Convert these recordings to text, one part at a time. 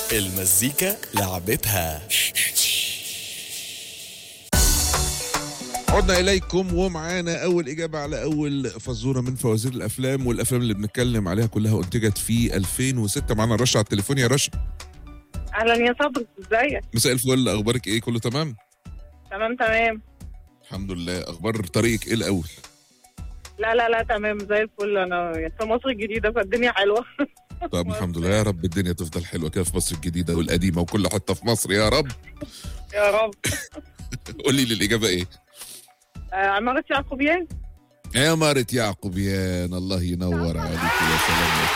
المزيكا لعبتها عدنا اليكم ومعانا اول اجابه على اول فزوره من فوازير الافلام والافلام اللي بنتكلم عليها كلها انتجت في 2006 معانا رشا على التليفون يا رشا اهلا يا صبري ازيك مساء الفل اخبارك ايه كله تمام تمام تمام الحمد لله اخبار طريقك ايه الاول لا لا لا تمام زي الفل انا في مصر الجديده فالدنيا حلوه طب الحمد لله يا رب الدنيا تفضل حلوه كده في مصر الجديده والقديمه وكل حته في مصر يا رب يا رب قولي لي الاجابه ايه آه عمارة يعقوبيان يا مارة يعقوبيان الله ينور عليك يا سلام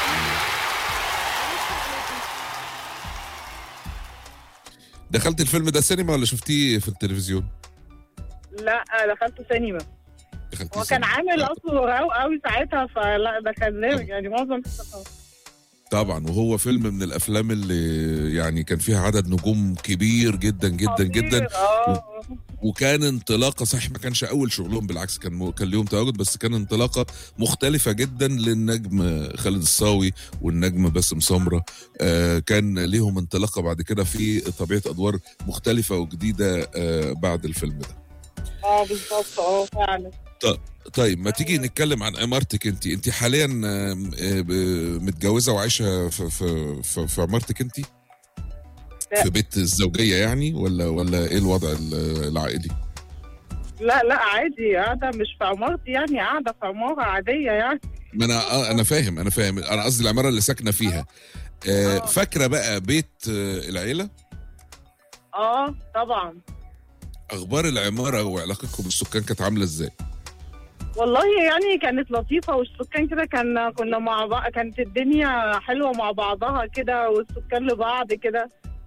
دخلت الفيلم ده سينما ولا شفتيه في التلفزيون؟ لا آه، دخلته سينما دخلتيه هو كان سينما. عامل لا، اصله راو قوي ساعتها فلا دخلناه يعني معظم الصفحات. طبعا وهو فيلم من الافلام اللي يعني كان فيها عدد نجوم كبير جدا جدا جدا اه وكان انطلاقه صحيح ما كانش اول شغلهم بالعكس كان م- كان ليهم تواجد بس كان انطلاقه مختلفه جدا للنجم خالد الصاوي والنجم باسم سمره آه كان ليهم انطلاقه بعد كده في طبيعه ادوار مختلفه وجديده آه بعد الفيلم ده اه بالظبط اه فعلا طيب ما تيجي نتكلم عن عمارتك انت انت حاليا آم، آه، ب- متجوزه وعايشه في في في, في عمارتك انت لا. في بيت الزوجيه يعني ولا ولا ايه الوضع ال- العائلي لا لا عادي قاعده مش في عمارتي يعني قاعده في عماره عاديه يعني ما انا آه انا فاهم انا فاهم انا قصدي العماره اللي ساكنه فيها آه آه. فاكره بقى بيت آه العيله اه طبعا اخبار العماره وعلاقتكم بالسكان كانت عامله ازاي والله يعني كانت لطيفة والسكان كده كان كنا مع بعض كانت الدنيا حلوة مع بعضها كده والسكان لبعض كده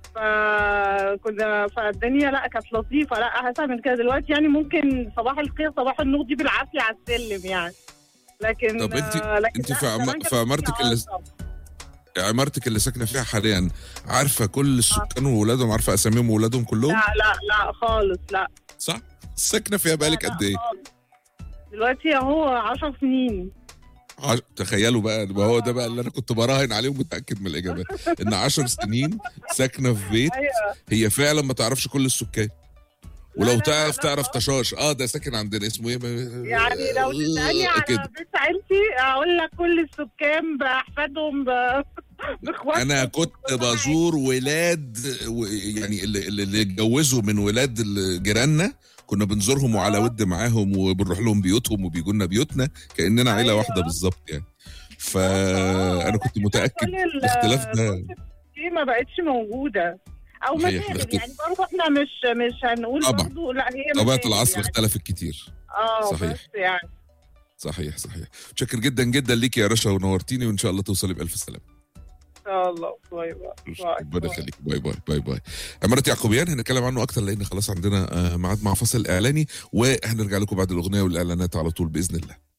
فكنا فالدنيا لا كانت لطيفة لا أحسن من كده دلوقتي يعني ممكن صباح الخير صباح النور دي بالعافية على السلم يعني لكن طب انت- آه، لكن انت لا، في عم- زمان كانت في عمارتك الدنيا اللي- ألطف. عمارتك اللي ساكنه فيها حاليا عارفه كل السكان وولادهم عارفه اساميهم وولادهم كلهم لا لا لا خالص لا صح ساكنه فيها بقالك لا، قد ايه خالص. دلوقتي اهو 10 سنين عش... تخيلوا بقى ما هو ده بقى اللي انا كنت براهن عليه ومتاكد من الاجابه ان عشر سنين ساكنه في بيت ايوه هي فعلا ما تعرفش كل السكان لا، ولو لا، تعرف لا، تعرف خالص. تشاش اه ده ساكن عندنا اسمه ايه يعني لو تسألني على كده بيت عيلتي أقول لك كل السكان بأحفادهم ب- بإخواتهم انا كنت بزور ولاد و- يعني اللي, اللي اللي اتجوزوا من ولاد ال- جيراننا كنا بنزورهم وعلى آه. ود معاهم وبنروح لهم بيوتهم وبيجوا لنا بيوتنا كاننا عيله أيوة. واحده بالظبط يعني فانا كنت متاكد كل ال- الاختلاف ده دي ما بقتش موجودة أو صحيح، مشاغل الاختلاف. يعني برضه احنا مش مش هنقول طبعا. برضه لا هي طبيعه مشاغل العصر يعني. اختلفت كتير اه صحيح. بس يعني صحيح صحيح متشكر جدا جدا ليكي يا رشا ونورتيني وان شاء الله توصلي بالف سلامه إن شاء الله باي باي باي ربنا باي. يخليك باي باي باي باي عمارة يعقوبيان هنتكلم عنه اكتر لان خلاص عندنا آه، ميعاد مع فصل اعلاني وهنرجع لكم بعد الاغنيه والاعلانات على طول باذن الله